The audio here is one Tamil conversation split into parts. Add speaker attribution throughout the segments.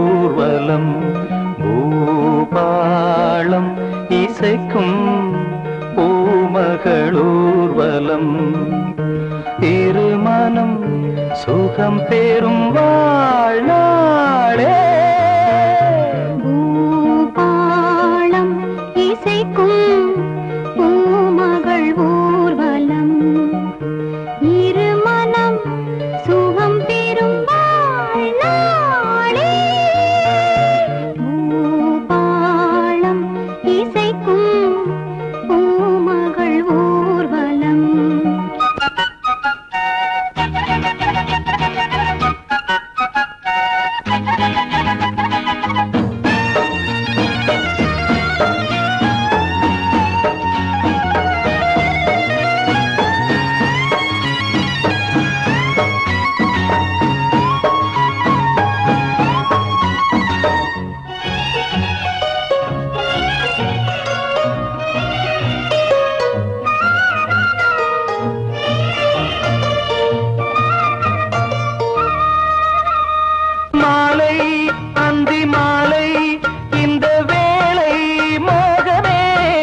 Speaker 1: ஊர்வலம் பூபாளம் இசைக்கும் பூமகள் ஊர்வலம் திருமணம் சுகம் பெறும் வாழ்நாளே
Speaker 2: பூபாளம் இசைக்கும் பூமகள் ஊர்வலம் இருமனம் சுகம் பெறும் வாழ்நாளே பூபாளம் இசைக்கும் பூமகள் ஊர்வலம்
Speaker 1: மாலை அந்தி மாலை இந்த வேளை மோகமே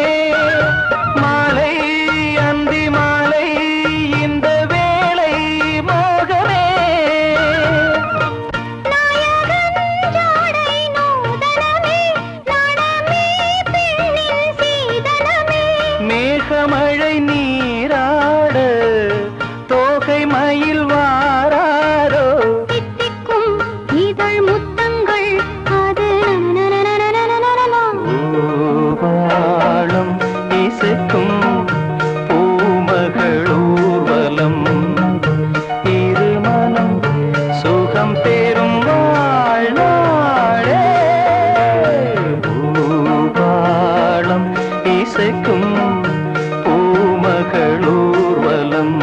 Speaker 1: மாலை அந்தி மாலை இந்த வேளை மோகமே
Speaker 2: ஜாடை நூதனமே நாடமே பெண்ணின் சீதனமே
Speaker 1: மேகமழை நீராட தோகை மயில் வாராரோ
Speaker 2: தித்திக்கும் இதழ் முத்தங்கள் அது நனநனநனநனநனநனநன.
Speaker 1: பூபாளம் இசைக்கும் பூமகள் ஊர்வலம் இருமனம் சுகம் பெறும் வாழ்நாளே பூபாளம் இசைக்கும் பூமகள் ஊர்வலம்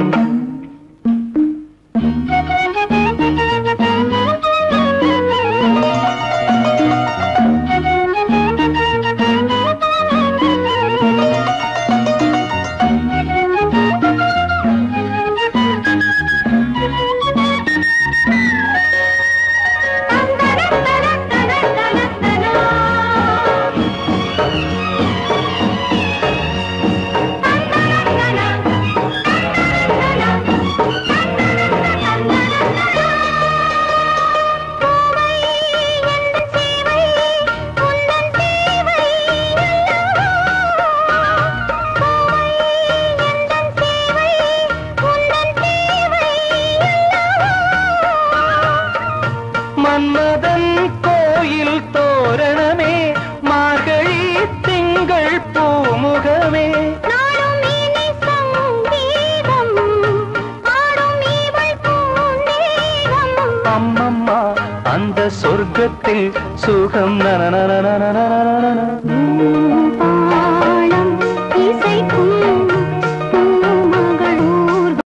Speaker 1: மன்மதன் கோயில் தோரணமே மார்கழி திங்கள் பூமுகமே
Speaker 2: நாளும் இனி சங்கீதம் ஆடும் இவள் பூந்தேகம்
Speaker 1: அம்மம்மா அந்த சொர்க்கத்தில் சுகம் நனநனநனநனநனநன.
Speaker 2: பூபாளம்